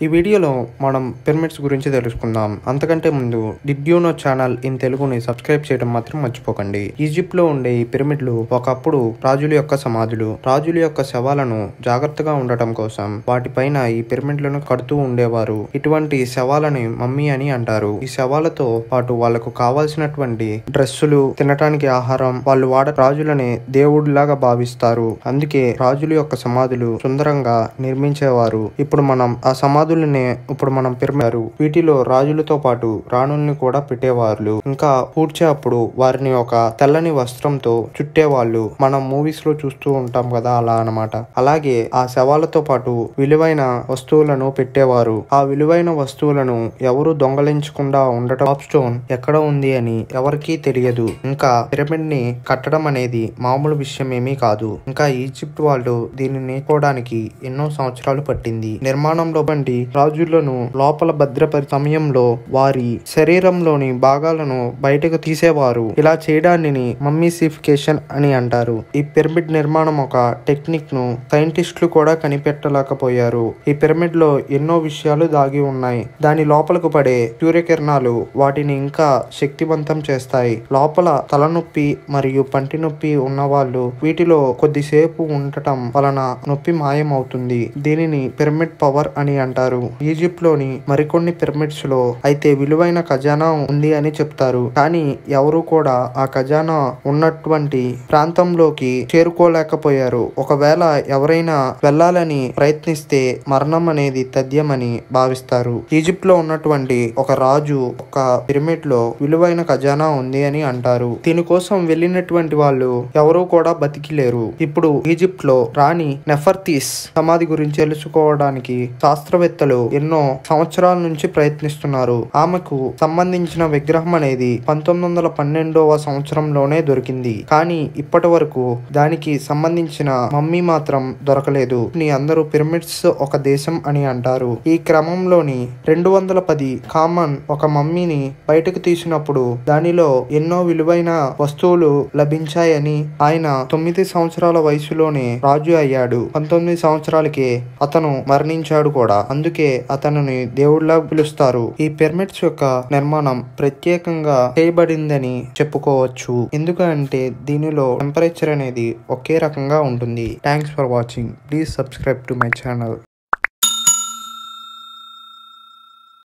ఈ వీడియోలో మనం పిరమిడ్స్ గురించి తెలుసుకుందాం అంతకంటే ముందు డిడ్యూనో ఛానల్ ఇన్ తెలుగుని సబ్స్క్రైబ్ చేయడం మాత్రం మర్చిపోకండి ఈజిప్ట్ లో ఉండే ఈ పిరమిడ్లు ఒకప్పుడు రాజుల యొక్క సమాధులు రాజుల యొక్క శవాలను జాగ్రత్తగా ఉండటం కోసం వాటిపైన ఈ పిరమిడ్లను కడుతూ ఉండేవారు ఇటువంటి శవాలని మమ్మీ అని అంటారు ఈ శవాలతో పాటు వాళ్ళకు కావాల్సినటువంటి డ్రెస్సులు తినటానికి ఆహారం వాళ్ళు వాడ రాజులని దేవుడిలాగా భావిస్తారు అందుకే రాజుల యొక్క సమాధులు సుందరంగా నిర్మించేవారు ఇప్పుడు మనం ఆ సమాధులని ఇప్పుడు మనం పిరమిడారు వీటిలో రాజులతో పాటు రాణుల్ని కూడా పెట్టేవాళ్ళు ఇంకా పూడ్చే అప్పుడు వారిని ఒక తెల్లని వస్త్రంతో చుట్టేవాళ్ళు మనం మూవీస్ లో చూస్తూ ఉంటాం కదా అలా అన్నమాట అలాగే ఆ శవాలతో పాటు విలువైన వస్తువులను పెట్టేవారు ఆ విలువైన వస్తువులను ఎవరు దొంగలించకుండా ఉండటం టాప్ స్టోన్ ఎక్కడ ఉంది అని ఎవరికీ తెలియదు ఇంకా పిరమిడ్ ని కట్టడం అనేది మామూలు విషయం ఏమీ కాదు ఇంకా ఈజిప్ట్ వాళ్ళు దీనిని నేర్చుకోవడానికి ఎన్నో సంవత్సరాలు పట్టింది నిర్మాణంలో బండి రాజులను లోపల భద్రపరి సమయంలో వారి శరీరంలోని భాగాలను బయటకు తీసేవారు ఇలా చేయడాన్ని మమ్మీసిఫికేషన్ అని అంటారు ఈ పిరమిడ్ నిర్మాణం ఒక టెక్నిక్ ను సైంటిస్టులు కూడా కనిపెట్టలేకపోయారు ఈ పిరమిడ్ లో ఎన్నో విషయాలు దాగి ఉన్నాయి దాని లోపలకు పడే సూర్యకిరణాలు వాటిని ఇంకా శక్తివంతం చేస్తాయి లోపల తలనొప్పి మరియు పంటి నొప్పి ఉన్నవాళ్ళు వీటిలో కొద్దిసేపు ఉండటం వలన నొప్పి మాయం అవుతుంది దీనిని పిరమిడ్ పవర్ అని అంటారు ఈజిప్ట్ లోని మరికొన్ని పిరమిడ్స్ లో అయితే విలువైన ఖజానా ఉంది అని చెప్తారు కానీ ఎవరు కూడా ఆ ఖజానా ఉన్నటువంటి ప్రాంతంలోకి చేరుకోలేకపోయారు ఒకవేళ ఎవరైనా వెళ్ళాలని ప్రయత్నిస్తే మరణం అనేది తథ్యమని భావిస్తారు ఈజిప్ట్ లో ఉన్నటువంటి ఒక రాజు ఒక పిరమిడ్ లో విలువైన ఖజానా ఉంది అని అంటారు దీనికోసం వెళ్ళినటువంటి వాళ్ళు ఎవరూ కూడా బతికిలేరు ఇప్పుడు ఈజిప్ట్ లో రాణి నెఫర్తీస్ సమాధి గురించి తెలుసుకోవడానికి శాస్త్రవేత్తలు ఎన్నో సంవత్సరాల నుంచి ప్రయత్నిస్తున్నారు ఆమెకు సంబంధించిన విగ్రహం అనేది పంతొమ్మిది వందల పన్నెండవ సంవత్సరంలోనే దొరికింది కానీ ఇప్పటి వరకు దానికి సంబంధించిన మమ్మీ మాత్రం దొరకలేదు నీ అందరూ పిరమిడ్స్ ఒక దేశం అని అంటారు ఈ క్రమంలోని రెండు వందల పది కామన్ ఒక మమ్మీని బయటకు తీసినప్పుడు దానిలో ఎన్నో విలువైన వస్తువులు లభించాయని ఆయన తొమ్మిది సంవత్సరాల వయసులోనే రాజు అయ్యాడు పంతొమ్మిది సంవత్సరాలకే అతను మరణించాడు కూడా అందుకే అతనిని దేవుడిలా పిలుస్తారు ఈ పిరమిడ్స్ యొక్క నిర్మాణం ప్రత్యేకంగా చేయబడిందని చెప్పుకోవచ్చు ఎందుకంటే దీనిలో టెంపరేచర్ అనేది ఒకే రకంగా ఉంటుంది thanks for watching please subscribe to my channel